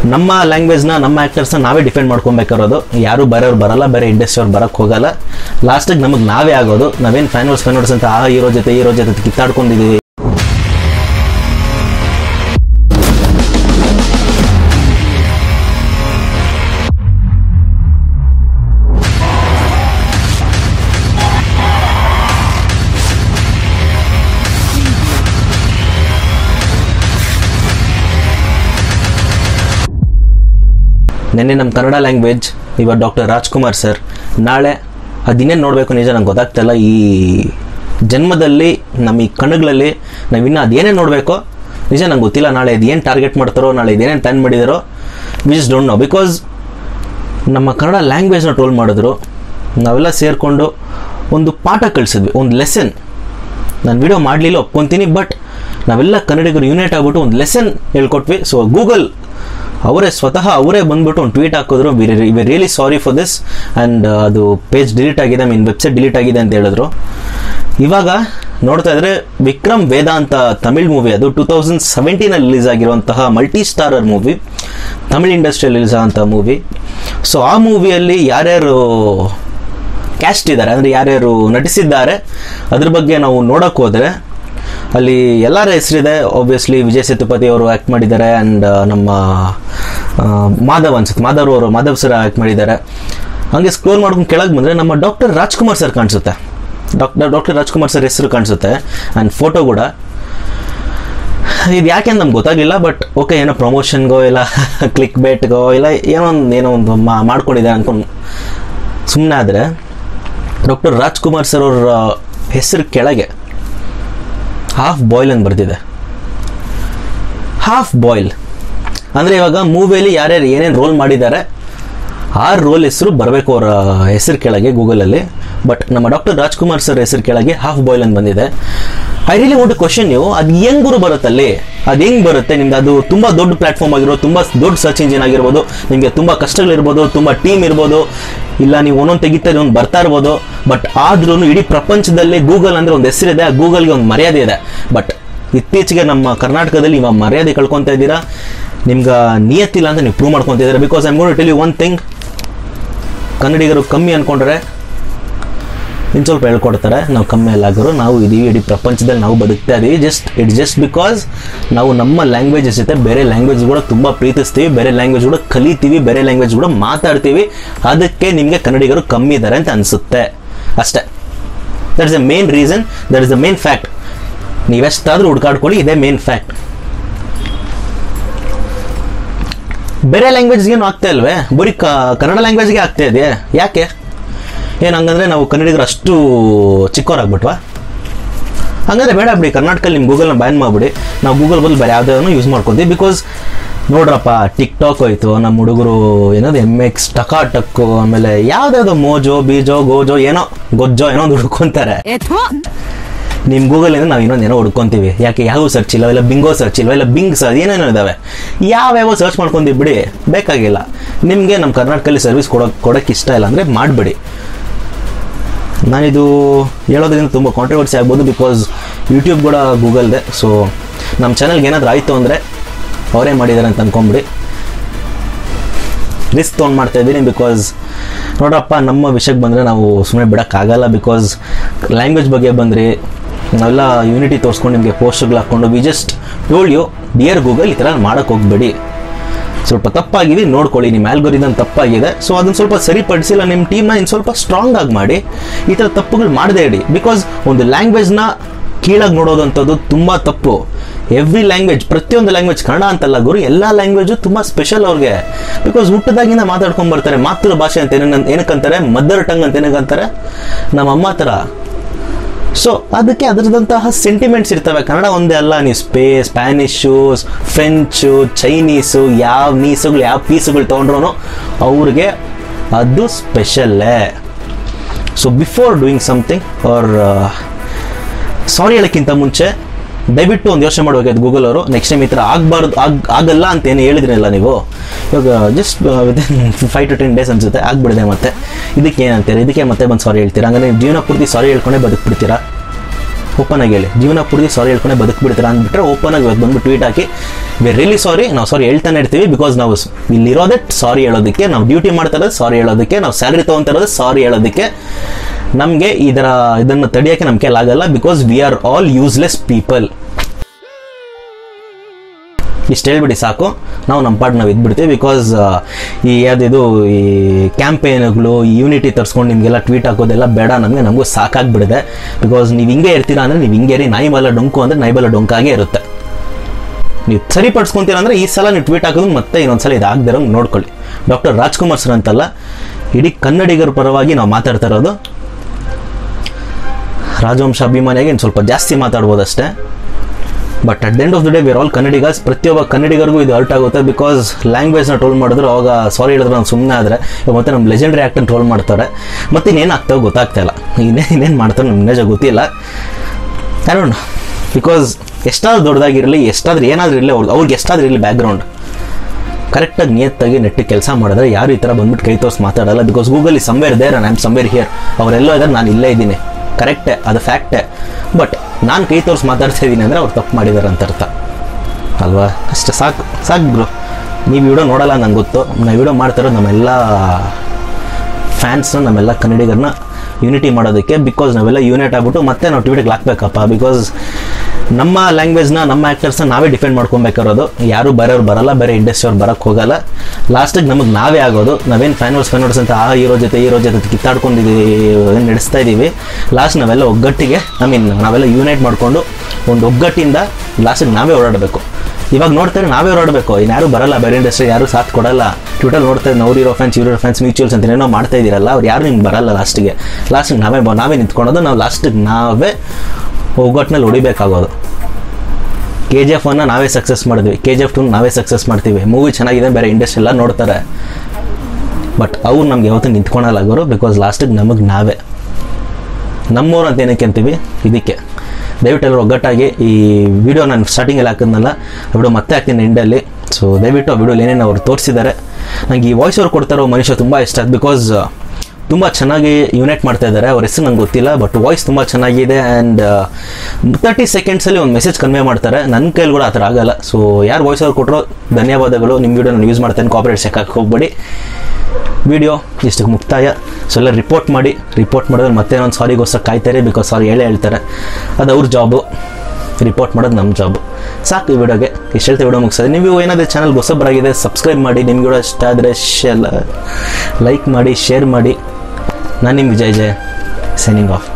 ನಮ್ಮ ಲ್ಯಾಂಗ್ವೇಜ್ನ ನಮ್ಮ ಆ್ಯಕ್ಟರ್ಸ್ನ ನಾವೇ ಡಿಫೆಂಡ್ ಮಾಡ್ಕೊಬೇಕಾರೋದು ಯಾರು ಬರೋರು ಬರಲ್ಲ ಬೇರೆ ಇಂಡಸ್ಟ್ರಿ ಅವ್ರು ಬರೋಕ್ಕೆ ಹೋಗಲ್ಲ ಲಾಸ್ಟಿಗೆ ನಮಗೆ ನಾವೇ ಆಗೋದು ನಾವೇನು ಫ್ಯಾನೋರ್ಸ್ ಫ್ಯಾನೋರ್ಸ್ ಅಂತ ಆ ಹೀರೋ ಜೊತೆ ಹೀರೋ ಜೊತೆ ಕಿತ್ತಾಡ್ಕೊಂಡಿದ್ದೀವಿ ನಿನ್ನೆ ನಮ್ಮ ಕನ್ನಡ ಲ್ಯಾಂಗ್ವೇಜ್ ಇವಾಗ ಡಾಕ್ಟರ್ ರಾಜ್ಕುಮಾರ್ ಸರ್ ನಾಳೆ ಅದಿನ್ನೇನು ನೋಡಬೇಕು ನಿಜ ನಂಗೆ ಗೊತ್ತಾಗ್ತಿಲ್ಲ ಈ ಜನ್ಮದಲ್ಲಿ ನಮ್ಮ ಈ ಕಣ್ಣುಗಳಲ್ಲಿ ನಾವಿನ್ನು ಅದೇನೇನು ನೋಡಬೇಕೋ ನಿಜ ನಂಗೆ ಗೊತ್ತಿಲ್ಲ ನಾಳೆ ಅದೇನು ಟಾರ್ಗೆಟ್ ಮಾಡ್ತಾರೋ ನಾಳೆ ಇದೇನೇನು ಪ್ಲ್ಯಾನ್ ಮಾಡಿದಾರೋ we just don't know because ನಮ್ಮ ಕನ್ನಡ ಲ್ಯಾಂಗ್ವೇಜ್ನ ಟ್ರೋಲ್ ಮಾಡಿದ್ರು ನಾವೆಲ್ಲ ಸೇರಿಕೊಂಡು ಒಂದು ಪಾಠ ಕಳಿಸಿದ್ವಿ ಒಂದು ಲೆಸನ್ ನಾನು ವಿಡಿಯೋ ಮಾಡಲಿಲ್ಲ ಒಪ್ಕೊತೀನಿ ಬಟ್ ನಾವೆಲ್ಲ ಕನ್ನಡಿಗರು ಯುನೈಟ್ ಆಗ್ಬಿಟ್ಟು ಒಂದು ಲೆಸನ್ ಹೇಳ್ಕೊಟ್ವಿ ಸೊ ಗೂಗಲ್ ಅವರೇ ಸ್ವತಃ ಅವರೇ ಬಂದ್ಬಿಟ್ಟು ಒಂದು ಟ್ವೀಟ್ ಹಾಕಿದ್ರು we really sorry for this and ಅದು ಪೇಜ್ ಡಿಲೀಟ್ ಆಗಿದೆ ಮೀನ್ ವೆಬ್ಸೈಟ್ ಡಿಲೀಟ್ ಆಗಿದೆ ಅಂತ ಹೇಳಿದ್ರು ಇವಾಗ ನೋಡ್ತಾ ಇದ್ರೆ ವಿಕ್ರಮ್ ವೇದ ಅಂತ ತಮಿಳ್ ಮೂವಿ ಅದು ಟೂ ತೌಸಂಡ್ ಸೆವೆಂಟೀನಲ್ಲಿ ರಿಲೀಸ್ ಆಗಿರುವಂತಹ ಮಲ್ಟಿ ಸ್ಟಾರರ್ ಮೂವಿ ತಮಿಳ್ ಇಂಡಸ್ಟ್ರಿಯಲ್ಲಿ ರಿಲೀಸ್ ಆದಂಥ ಮೂವಿ ಸೊ ಆ ಮೂವಿಯಲ್ಲಿ ಯಾರ್ಯಾರು ಕ್ಯಾಸ್ಟ್ ಇದ್ದಾರೆ ಅಂದರೆ ಯಾರ್ಯಾರು ನಟಿಸಿದ್ದಾರೆ ಅದ್ರ ಬಗ್ಗೆ ನಾವು ನೋಡೋಕೆ ಹೋದರೆ ಅಲ್ಲಿ ಎಲ್ಲರ ಹೆಸರಿದೆ ಆಬ್ವಿಯಸ್ಲಿ ವಿಜಯ್ ಸೇತುಪತಿ ಅವರು ಆ್ಯಕ್ಟ್ ಮಾಡಿದ್ದಾರೆ ಆ್ಯಂಡ್ ನಮ್ಮ ಆ, ಮಾಧವ್ ಅನ್ಸುತ್ತೆ ಮಾಧವ್ ಅವರು ಮಾಧವ್ ಸರ್ ಆ್ಯಕ್ಟ್ ಮಾಡಿದ್ದಾರೆ ಹಾಗೆ ಸ್ಕ್ರೋಲ್ ಮಾಡ್ಕೊಂಡು ಕೆಳಗೆ ಬಂದರೆ ನಮ್ಮ ಡಾಕ್ಟರ್ ರಾಜ್ಕುಮಾರ್ ಸರ್ ಕಾಣಿಸುತ್ತೆ ಡಾಕ್ಟರ್ ಡಾಕ್ಟರ್ ರಾಜ್ಕುಮಾರ್ ಸರ್ ಹೆಸರು ಕಾಣಿಸುತ್ತೆ ಆ್ಯಂಡ್ ಫೋಟೋ ಕೂಡ ಇದು ಯಾಕೆ ಅಂತ ನಮ್ಗೆ ಗೊತ್ತಾಗಲಿಲ್ಲ ಬಟ್ ಓಕೆ ಏನೋ ಪ್ರಮೋಷನ್ಗೋ ಇಲ್ಲ ಕ್ಲಿಕ್ ಬೇಟ್ಗೋ ಇಲ್ಲ ಏನೋ ಒಂದು ಏನೋ ಒಂದು ಮಾ ಮಾಡ್ಕೊಂಡಿದೆ ಅನ್ಕೊಂಡು ಸುಮ್ಮನೆ ಆದರೆ ಡಾಕ್ಟರ್ ರಾಜ್ಕುಮಾರ್ ಸರ್ ಅವ್ರ ಹೆಸರು ಕೆಳಗೆ ಹಾಫ್ ಬಾಯ್ಲ್ ಅಂತ ಬರ್ತಿದೆ ಹಾಫ್ ಬಾಯ್ಲ್ ಅಂದರೆ ಇವಾಗ ಮೂವಿಯಲ್ಲಿ ಯಾರ್ಯಾರು ಏನೇನು ರೋಲ್ ಮಾಡಿದ್ದಾರೆ ಆ ರೋಲ್ ಹೆಸರು ಬರಬೇಕು ಅವರ ಹೆಸರು ಕೆಳಗೆ ಗೂಗಲಲ್ಲಿ ಬಟ್ ನಮ್ಮ ಡಾಕ್ಟರ್ ರಾಜ್ಕುಮಾರ್ ಸರ್ ಹೆಸರು ಕೆಳಗೆ ಹಾಫ್ ಬಾಯ್ಲ್ ಅಂತ ಬಂದಿದೆ ಐ ರಿಲಿ ವಾಂಟ್ ಕ್ವಶನ್ ನೀವು ಅದು ಹೆಂಗ್ ಗುರು ಬರುತ್ತಲ್ಲಿ ಅದು ಹೆಂಗ್ ಬರುತ್ತೆ ನಿಮ್ಗೆ ಅದು ತುಂಬ ದೊಡ್ಡ ಪ್ಲಾಟ್ಫಾರ್ಮ್ ಆಗಿರೋ ತುಂಬ ದೊಡ್ಡ ಸರ್ಚ್ ಇಂಜಿನ್ ಆಗಿರ್ಬೋದು ನಿಮಗೆ ತುಂಬ ಕಷ್ಟಗಳಿರ್ಬೋದು ತುಂಬ ಟೀಮ್ ಇರ್ಬೋದು ಇಲ್ಲ ನೀವು ಒಂದೊಂದು ತೆಗಿತಾ ಒಂದು ಬರ್ತಾ ಇರ್ಬೋದು ಬಟ್ ಆದ್ರೂ ಇಡೀ ಪ್ರಪಂಚದಲ್ಲಿ ಗೂಗಲ್ ಅಂದರೆ ಒಂದು ಹೆಸರಿದೆ ಆ ಗೂಗಲ್ಗೆ ಒಂದು ಮರ್ಯಾದೆ ಇದೆ ಬಟ್ ಇತ್ತೀಚೆಗೆ ನಮ್ಮ ಕರ್ನಾಟಕದಲ್ಲಿ ಇವಾಗ ಮರ್ಯಾದೆ ಕಳ್ಕೊತಾ ಇದ್ದೀರಾ ನಿಮ್ಗೆ ನಿಯತ್ತಿಲ್ಲ ಅಂತ ನೀವು ಪ್ರೂವ್ ಮಾಡ್ಕೊತಿದ್ದೀರಾ because I'm gonna tell you one thing ಕನ್ನಡಿಗರು ಕಮ್ಮಿ ಅಂದ್ಕೊಂಡ್ರೆ ಇನ್ನು ಸ್ವಲ್ಪ ಹೇಳ್ಕೊಡ್ತಾರೆ ನಾವು ಕಮ್ಮಿ ಅಲ್ಲಾಗರು ನಾವು ಇದೀವಿ ಇಡೀ ಪ್ರಪಂಚದಲ್ಲಿ ನಾವು ಬದುಕ್ತಾ ಇದೀವಿ ಜಸ್ಟ್ ಇಟ್ಸ್ ಜಸ್ಟ್ ಬಿಕಾಸ್ ನಾವು ನಮ್ಮ ಲ್ಯಾಂಗ್ವೇಜಸ್ ಜೊತೆ ಬೇರೆ ಲ್ಯಾಂಗ್ವೇಜ್ ಕೂಡ ತುಂಬ ಪ್ರೀತಿಸ್ತೀವಿ ಬೇರೆ ಲ್ಯಾಂಗ್ವೇಜ್ ಕೂಡ ಕಲಿತೀವಿ ಬೇರೆ ಲ್ಯಾಂಗ್ವೇಜ್ ಕೂಡ ಮಾತಾಡ್ತೀವಿ ಅದಕ್ಕೆ ನಿಮಗೆ ಕನ್ನಡಿಗರು ಕಮ್ಮಿ ಇದ್ದಾರೆ ಅಂತ ಅನಿಸುತ್ತೆ ಅಷ್ಟೇ that is the main reason that is the main fact ನೀವೆಷ್ಟಾದರೂ ಹುಡ್ಕಾಡ್ಕೊಳ್ಳಿ ಇದೇ ಮೇನ್ ಫ್ಯಾಕ್ಟ್ ಬೇರೆ ಲ್ಯಾಂಗ್ವೇಜ್ಗೆ ಏನು ಆಗ್ತಾ ಇಲ್ವೇ ಬರೀ ಕ ಕನ್ನಡ ಲ್ಯಾಂಗ್ವೇಜ್ಗೆ ಆಗ್ತಾ ಇದೆಯಾ ಯಾಕೆ ಏನು ಹಂಗಂದ್ರೆ ನಾವು ಕನ್ನಡಿಗರು ಅಷ್ಟು ಚಿಕ್ಕವರಾಗ್ಬಿಟ್ವಾ ಹಂಗಂದ್ರೆ ಬೇಡ ಬಿಡಿ ಕರ್ನಾಟಕದಲ್ಲಿ ನಿಮ್ಮ ಗೂಗಲ್ನ ಬ್ಯಾನ್ ಮಾಡಿಬಿಡಿ ನಾವು ಗೂಗಲ್ ಬದಲು ಬೇರೆ ಯಾವುದಾದ್ರು ಯೂಸ್ ಮಾಡ್ಕೊತೀವಿ ಬಿಕಾಸ್ ನೋಡ್ರಪ್ಪ ಟಿಕ್ ಟಾಕ್ ಹೋಯ್ತು ನಮ್ಮ ಹುಡುಗರು ಏನದು ಎಮ್ ಎಕ್ಸ್ ಟಕಾ ಟಕ್ಕು ಆಮೇಲೆ ಯಾವ್ದಾವ್ದೋ ಮೋಜೋ ಬೀಜೋ ಗೋಜೋ ಏನೋ ಗೊಜ್ಜೋ ಏನೋ ಒಂದು ಹುಡ್ಕೊಂತಾರೆ ನಿಮ್ಮ ಗೂಗಲಿಂದ ನಾವು ಇನ್ನೊಂದು ಏನೋ ಹುಡ್ಕೊಂತೀವಿ ಯಾಕೆ ಯಾವ ಸರ್ಚ್ ಇಲ್ಲ ಇಲ್ಲ ಬಿಂಗೋ ಸರ್ಚ್ ಇಲ್ಲ ಇಲ್ಲ ಬಿಂಗ್ ಸರ್ಚ್ ಏನೇನೋ ಇದಾವೆ ಯಾವ್ಯಾವ ಸರ್ಚ್ ಮಾಡ್ಕೊಂತೀವಿ ಬಿಡಿ ಬೇಕಾಗಿಲ್ಲ ನಿಮಗೆ ನಮ್ಮ ಕರ್ನಾಟಕದಲ್ಲಿ ಸರ್ವಿಸ್ ಕೊಡೋಕೆ ಕೊಡೋಕ್ಕೆ ಇಷ್ಟ ಇಲ್ಲ ಅಂದರೆ ಮಾಡಬೇಡಿ ನಾನಿದು ಹೇಳೋದ್ರಿಂದ ತುಂಬ ಕಾಂಟ್ರವರ್ಸಿ ಆಗ್ಬೋದು ಬಿಕಾಸ್ ಯೂಟ್ಯೂಬ್ ಕೂಡ ಗೂಗಲ್ದೆ ಸೊ ನಮ್ಮ ಚಾನಲ್ಗೆ ಏನಾದರೂ ಆಯಿತು ಅಂದರೆ ಅವರೇ ಮಾಡಿದ್ದಾರೆ ಅಂತ ಅಂದ್ಕೊಂಬಿಡಿ ರಿಸ್ಕ್ ತೊಗೊಂಡು ಮಾಡ್ತಾ ಇದ್ದೀನಿ ಬಿಕಾಸ್ ನೋಡ್ರಪ್ಪ ನಮ್ಮ ವಿಷಯಕ್ಕೆ ಬಂದರೆ ನಾವು ಸುಮ್ಮನೆ ಬಿಡೋಕ್ಕಾಗಲ್ಲ ಬಿಕಾಸ್ ಲ್ಯಾಂಗ್ವೇಜ್ ಬಗ್ಗೆ ಬಂದ್ರಿ ನಾವೆಲ್ಲ ಯೂನಿಟಿ ತೋರಿಸ್ಕೊಂಡು ನಿಮಗೆ ಪೋಸ್ಟ್ಗಳು ಹಾಕ್ಕೊಂಡು we just told you dear Google ಈ ಥರ ಮಾಡೋಕ್ಕೆ ಹೋಗಬೇಡಿ ಸ್ವಲ್ಪ ತಪ್ಪಾಗಿದೆ ನೋಡ್ಕೊಳ್ಳಿ ನಿಮ್ಮ ಆಲ್ಗೋರಿದಮ್ ತಪ್ಪಾಗಿದೆ ಸೊ ಅದನ್ನ ಸ್ವಲ್ಪ ಸರಿಪಡಿಸಿಲ್ಲ ನಿಮ್ಮ ಟೀಮ್ನ ಇನ್ನು ಸ್ವಲ್ಪ ಸ್ಟ್ರಾಂಗ್ ಆಗಿ ಮಾಡಿ ಈ ಥರ ತಪ್ಪುಗಳು ಮಾಡದೇ ಇಡಿ ಬಿಕಾಸ್ ಒಂದು ಲ್ಯಾಂಗ್ವೇಜ್ನ ಕೀಳಾಗಿ ನೋಡೋದಂಥದ್ದು ತುಂಬ ತಪ್ಪು ಎವ್ರಿ ಲ್ಯಾಂಗ್ವೇಜ್ ಪ್ರತಿಯೊಂದು ಲ್ಯಾಂಗ್ವೇಜ್ ಕನ್ನಡ ಅಂತಲ್ಲ ಗುರು ಎಲ್ಲ ಲ್ಯಾಂಗ್ವೇಜು ತುಂಬ ಸ್ಪೆಷಲ್ ಅವ್ರಿಗೆ ಬಿಕಾಸ್ ಹುಟ್ಟದಾಗಿಂದ ಮಾತಾಡ್ಕೊಂಡು ಬರ್ತಾರೆ ಮಾತೃ ಭಾಷೆ ಅಂತ ಏನ ಏನಕ್ಕಂತಾರೆ ಮದರ್ ಟಂಗ್ ಅಂತ ಏನಕ್ಕಂತಾರೆ ನಮ್ಮ ಅಮ್ಮ ಥರ ಸೊ ಅದಕ್ಕೆ ಅದರದಂತಹ ಸೆಂಟಿಮೆಂಟ್ಸ್ ಇರ್ತವೆ ಕನ್ನಡ ಒಂದೇ ಅಲ್ಲ ನೀವು ಸ್ಪೇ ಸ್ಪ್ಯಾನಿಷು ಫ್ರೆಂಚು ಚೈನೀಸು ಯಾವ ನೀಸುಗಳು ಯಾವ ಪೀಸುಗಳು ತೊಗೊಂಡ್ರು ಅವ್ರಿಗೆ ಅದು ಸ್ಪೆಷಲ್ಲೇ so before doing something or sorry ಹೇಳೋಕ್ಕಿಂತ ಮುಂಚೆ ದಯವಿಟ್ಟು ಒಂದು ಯೋಚನೆ ಮಾಡಬೇಕಾಯ್ತು ಗೂಗಲ್ ಅವರು ನೆಕ್ಸ್ಟ್ ಟೈಮ್ ಈ ಥರ ಆಗಬಾರ್ದು ಆಗ ಆಗಲ್ಲ ಅಂತ ಏನು ಹೇಳಿದ್ರಲ್ಲ ನೀವು ಇವಾಗ just within five to ten days ಅನ್ಸುತ್ತೆ ಆಗ್ಬಿಡಿದೆ ಮತ್ತೆ ಇದಕ್ಕೆ ಏನಂತೀರ ಇದಕ್ಕೆ ಮತ್ತೆ ಬಂದು ಸಾರಿ ಹೇಳ್ತೀರಾ ಹಂಗಾದ್ರೆ ನೀವು ಜೀವನ ಪೂರ್ತಿ ಸಾರಿ ಹೇಳ್ಕೊಂಡೇ ಬದುಕ್ಬಿಡ್ತೀರಾ ಓಪನ್ ಆಗಿ ಹೇಳಿ ಜೀವನ ಪೂರ್ತಿ ಸಾರಿ ಹೇಳ್ಕೊಂಡೆ ಬದುಕ್ಬಿಡ್ತೀರಾ ಅಂದ್ಬಿಟ್ರೆ ಓಪನ್ ಆಗಿ ಇವತ್ತು ಬಂದ್ಬಿಟ್ಟು ಟ್ವೀಟ್ ಹಾಕಿ ವಿ ರಿಯಲಿ ಸಾರಿ ನಾವು ಸಾರಿ ಹೇಳ್ತಾನೆ ಇರ್ತೀವಿ ಬಿಕಾಸ್ ನಾವು ಸ್- ಇಲ್ಲಿರೋದೇ ಸಾರಿ ಹೇಳೋದಕ್ಕೆ ನಾವು ಡ್ಯೂಟಿ ಮಾಡ್ತಾ ಇರೋದು ಸಾರಿ ಹೇಳೋದಕ್ಕೆ ನಾವು ಸ್ಯಾಲ್ರಿ ತೊಗೊತಾ ಇರೋದು ಸಾರಿ ಹೇಳೋದಕ್ಕೆ ನಮಗೆ ಇದರ ಇದನ್ನು ತಡೆಯೋಕ್ಕೆ ನಮ್ಮ ಕೈಲಾಗಲ್ಲ because we are all useless people ಇಷ್ಟು ಹೇಳ್ಬಿಡಿ ಸಾಕು ನಾವು ನಮ್ಮ ಪಾಟ್ ನಾವು ಇದ್ಬಿಡ್ತೀವಿ ಬಿಕಾಸ್ ಈ ಯಾವುದಿದು ಈ ಕ್ಯಾಂಪೇನ್ಗಳು ಈ ಯೂನಿಟಿ ತರಿಸ್ಕೊಂಡು ನಿಮಗೆಲ್ಲ ಟ್ವೀಟ್ ಹಾಕೋದೆಲ್ಲ ಬೇಡ ನಮಗೆ ನಮಗೂ ಸಾಕಾಗ್ಬಿಡಿದೆ ಬಿಕಾಸ್ ನೀವು ಹಿಂಗೆ ಇರ್ತೀರಾ ಅಂದರೆ ನೀವು ಹಿಂಗೆ ಇರಿ ನಾಯಿ ಬಲ ಡೊಂಕು ಅಂದರೆ ನಾಯಿ ಬಲ ಡೊಂಕಾಗೇ ಇರುತ್ತೆ ನೀವು ಸರಿಪಡಿಸ್ಕೊಂತೀರ ಅಂದರೆ ಈ ಸಲ ನೀವು ಟ್ವೀಟ್ ಹಾಕೋದು ಮತ್ತೆ ಇನ್ನೊಂದ್ಸಲ ಇದಾಗದಿರೋಂಗೆ ನೋಡ್ಕೊಳ್ಳಿ ಡಾಕ್ಟರ್ ರಾಜ್ಕುಮಾರ್ ಸರ್ ಅಂತಲ್ಲ ಇಡೀ ಕನ್ನಡಿಗರ ಪರವಾಗಿ ನಾವು ಮಾತಾಡ್ತಾ ಇರೋದು ರಾಜವಂಶ ಅಭಿಮಾನಿಯಾಗಿ ಇನ್ನು ಸ್ವಲ್ಪ ಜಾಸ್ತಿ ಮಾತಾಡ್ಬೋದಷ್ಟೇ but at the end of the day we're all ಕನ್ನಡಿಗರ್ಸ್ ಪ್ರತಿಯೊಬ್ಬ ಕನ್ನಡಿಗರಿಗೂ ಇದು ಹರ್ಟ್ ಆಗುತ್ತೆ ಬಿಕಾಸ್ ಲ್ಯಾಂಗ್ವೇಜ್ನ ಟ್ರೋಲ್ ಮಾಡಿದ್ರು ಅವಾಗ ಸಾರಿ ಹೇಳಿದ್ರೆ ನಾವು ಸುಮ್ಮನೆ ಆದರೆ ಮತ್ತೆ ನಮ್ಮ ಲೆಜೆಂಡ್ರಿ ಆ್ಯಕ್ಟನ್ನು ಟ್ರೋಲ್ ಮಾಡ್ತಾರೆ ಮತ್ತೆ ಇನ್ನೇನು ಆಗ್ತಾವೆ ಗೊತ್ತಾಗ್ತಾ ಇಲ್ಲ ಇನ್ನೇ ಇನ್ನೇನು ಮಾಡ್ತಾರೆ ನಮ್ಗೆ ನಿಜ ಗೊತ್ತಿಲ್ಲ ಅರೌಂಡ್ ಬಿಕಾಸ್ ಎಷ್ಟಾದ್ರೂ ದೊಡ್ಡದಾಗಿರಲಿ ಎಷ್ಟಾದ್ರೂ ಏನಾದರೂ ಇರಲಿ ಅವ್ರಿಗೆ ಅವ್ರಿಗೆ ಎಷ್ಟಾದ್ರೂ ಇರಲಿ ಬ್ಯಾಕ್ಗ್ರೌಂಡ್ ಕರೆಕ್ಟಾಗಿ ನಿಯತ್ತಾಗಿ ನೆಟ್ಟಿಗೆ ಕೆಲಸ ಮಾಡಿದ್ರೆ ಯಾರು ಈ ಥರ ಬಂದ್ಬಿಟ್ಟು ಕೈ ತೋರಿಸಿ ಮಾತಾಡಲ್ಲ ಬಿಕಾಸ್ ಗೂಗಲ್ ಈ somewhere there I am somewhere here ಅವರೆಲ್ಲೋ ಇದ್ದಾರೆ ನಾನು ಇಲ್ಲೇ ಇದ್ದೀನಿ ಕರೆಕ್ಟೇ ಅದು ಫ್ಯಾಕ್ಟೇ ಬಟ್ ನಾನು ಕೈ ತೋರಿಸಿ ಮಾತಾಡ್ತಾ ಇದ್ದೀನಿ ಅಂದರೆ ಅವ್ರು ತಪ್ಪು ಮಾಡಿದ್ದಾರೆ ಅಂತ ಅರ್ಥ ಅಲ್ವಾ ಅಷ್ಟೇ ಸಾಕು ಸಾಕು ಬ್ರೋ ನೀವು ವಿಡಿಯೋ ನೋಡಲ್ಲ ನಂಗೆ ಗೊತ್ತು ನಾವು ವಿಡಿಯೋ ಮಾಡ್ತಿರೋದು ನಮ್ಮೆಲ್ಲ ಫ್ಯಾನ್ಸ್ನ ನಮ್ಮೆಲ್ಲ ಕನ್ನಡಿಗರನ್ನ ಯೂನಿಟಿ ಮಾಡೋದಕ್ಕೆ ಬಿಕಾಸ್ ನಾವೆಲ್ಲ ಯೂನಿಟ್ ಆಗ್ಬಿಟ್ಟು ಮತ್ತೆ ನಾವು ಟ್ವೀಟಿಗೆ ಹಾಕ್ಬೇಕಪ್ಪ ಬಿಕಾಸ್ ನಮ್ಮ ಲ್ಯಾಂಗ್ವೇಜ್ನ ನಮ್ಮ ಆ್ಯಕ್ಟರ್ಸ್ನ ನಾವೇ ಡಿಫೆಂಡ್ ಮಾಡ್ಕೊಬೇಕಾರೋದು ಯಾರು ಬೇರೆಯವ್ರು ಬರಲ್ಲ ಬೇರೆ ಇಂಡಸ್ಟ್ರಿ ಅವ್ರು ಬರೋಕ್ಕೆ ಹೋಗಲ್ಲ ಲಾಸ್ಟಿಗೆ ನಮಗೆ ನಾವೇ ಆಗೋದು ನಾವೇನು ಫೈನಲ್ಸ್ ಫೈನಲ್ಸ್ ಅಂತ ಆ ಹೀರೋ ಜೊತೆ ಹೀರೋ ಜೊತೆ ಕಿತ್ತಾಡ್ಕೊಂಡಿದ್ದೀವಿ ಏನು ನಡೆಸ್ತಾ ಇದ್ದೀವಿ ಲಾಸ್ಟ್ ನಾವೆಲ್ಲ ಒಗ್ಗಟ್ಟಿಗೆ ಐ ಮೀನ್ ನಾವೆಲ್ಲ ಯೂನೈಟ್ ಮಾಡಿಕೊಂಡು ಒಂದು ಒಗ್ಗಟ್ಟಿಂದ ಲಾಸ್ಟಿಗೆ ನಾವೇ ಓಡಾಡಬೇಕು ಇವಾಗ ನೋಡ್ತಾರೆ ನಾವೇ ಹೊರಡಬೇಕು ಇನ್ಯಾರು ಬರಲ್ಲ ಬೇರೆ ಇಂಡಸ್ಟ್ರಿ ಯಾರು ಸಾಥ್ ಕೊಡಲ್ಲ ಟ್ವಿಟರ್ ನೋಡ್ತಾರೆ ಅವ್ರು ಇರೋ ಫ್ಯಾನ್ಸ್ ಇವ್ರ ಫ್ಯಾನ್ಸ್ ಮ್ಯೂಚುವಲ್ಸ್ ಅಂತ ಏನೋ ಮಾಡ್ತಾ ಇದ್ದೀರಲ್ಲ ಅವ್ರು ಯಾರು ನಿಮ್ಗೆ ಬರಲ್ಲ ಲಾಸ್ಟಿಗೆ ಲಾಸ್ಟಿಗೆ ನಾವೇ ಬ- ನಾವೇ ನಿಂತ್ಕೊಳೋದು ನಾವು ಲಾಸ್ಟಿಗೆ ನಾವೇ ಒಗ್ಗಟ್ಟಿನಲ್ಲಿ ಹೊಡಿಬೇಕಾಗೋದು ಕೆ ಜಿ ಎಫ್ ಅನ್ನ ನಾವೇ ಸಕ್ಸಸ್ ಮಾಡಿದ್ವಿ ಕೆ ಜಿ ಎಫ್ ಟು ನಾವೇ ಸಕ್ಸಸ್ ಮಾಡ್ತೀವಿ ಮೂವಿ ಚೆನ್ನಾಗಿದೆ ಬೇರೆ ಇಂಡಸ್ಟ್ರಿ ಎಲ್ಲ ನೋಡ್ತಾರೆ ಬಟ್ ಅವ್ರು ನಮ್ಗೆ ಯಾವತ್ತೂ ನಿಂತ್ಕೊಳಲ್ಲ ಗುರು ಬಿಕಾಸ್ ಲಾಸ್ಟಿಗೆ ನಮಗೆ ನಾವೇ ನಮ್ಮವ್ರು ಅಂತ ಏನಕ್ಕೆ ಅಂತೀವಿ ಇದಕ್ಕೆ ದಯವಿಟ್ಟು ಎಲ್ಲರೂ ಒಗ್ಗಟ್ಟಾಗಿ ಈ ವಿಡಿಯೋ ನಾನು ಸ್ಟಾರ್ಟಿಂಗಲ್ಲಿ ಹಾಕಿದ್ನಲ್ಲ ಆ ವಿಡಿಯೋ ಮತ್ತೆ ಹಾಕ್ತೀನಿ ಎಂಡಲ್ಲಿ ಸೊ ದಯವಿಟ್ಟು ಆ ವಿಡಿಯೋಲಿ ಏನೇನು ಅವ್ರು ತೋರಿಸಿದ್ದಾರೆ ನನಗೆ ಈ ವಾಯ್ಸ್ ಅವ್ರು ಕೊಡ್ತಾರೋ ಮನುಷ್ಯ ತುಂಬ ಇಷ್ಟ ಆಯ್ತು ಬಿಕಾಸ್ ತುಂಬ ಚೆನ್ನಾಗಿ ಯುನೈಟ್ ಮಾಡ್ತಾ ಇದ್ದಾರೆ ಅವ್ರ ಹೆಸರು ನಂಗೆ ಗೊತ್ತಿಲ್ಲ ಬಟ್ ವಾಯ್ಸ್ ತುಂಬ ಚೆನ್ನಾಗಿದೆ ಆ್ಯಂಡ್ ತರ್ಟಿ ಸೆಕೆಂಡ್ಸಲ್ಲಿ ಒಂದು ಮೆಸೇಜ್ ಕನ್ವೆ ಮಾಡ್ತಾರೆ ನನ್ನ ಕೈಲಿ ಕೂಡ ಆ ಥರ ಆಗಲ್ಲ ಸೊ ಯಾರು ವಾಯ್ಸ್ ಅವ್ರು ಕೊಟ್ಟರೋ ಧನ್ಯವಾದಗಳು ನಿಮ್ಮ ವಿಡಿಯೋ ನಾನು ಯೂಸ್ ಮಾಡ್ತೇನೆ ಕಾಪರೇಟ್ ಸೆಕ್ಕಕ್ಕೆ ಹೋಗ್ಬೇಡಿ ವಿಡಿಯೋ ಇಷ್ಟಕ್ಕೆ ಮುಕ್ತಾಯ ಸೊ ಎಲ್ಲ ರಿಪೋರ್ಟ್ ಮಾಡಿ ರಿಪೋರ್ಟ್ ಮಾಡಿದ್ರೆ ಮತ್ತೆ ಒಂದು ಸಾರಿಗೋಸ್ಕರ ಕಾಯ್ತಾರೆ ಬಿಕಾಸ್ ಸಾರಿ ಹೇಳೇ ಹೇಳ್ತಾರೆ ಅದು ಅವ್ರ ಜಾಬು ರಿಪೋರ್ಟ್ ಮಾಡೋದು ನಮ್ಮ ಜಾಬು ಸಾಕು ಈ ವಿಡಿಯೋಗೆ ಇಷ್ಟು ಹೇಳ್ತಾ ವಿಡಿಯೋ ಮುಗಿಸೋದು ನೀವು ಏನಾದರೂ ಚಾನಲ್ ಹೊಸಬರಾಗಿದೆ ಸಬ್ಸ್ಕ್ರೈಬ್ ಮಾಡಿ ನಿಮ್ಗೆ ವಿಡಿಯೋ ಇಷ್ಟ ಆದರೆ ಶೆಲ್ಲ ಲೈಕ್ ಮಾಡಿ ಶೇರ್ ಮಾಡಿ ನಾನು ನಿಮ್ಗೆ ಜೈ ಜೈ ಸೈನಿಂಗ್ ಆಫ್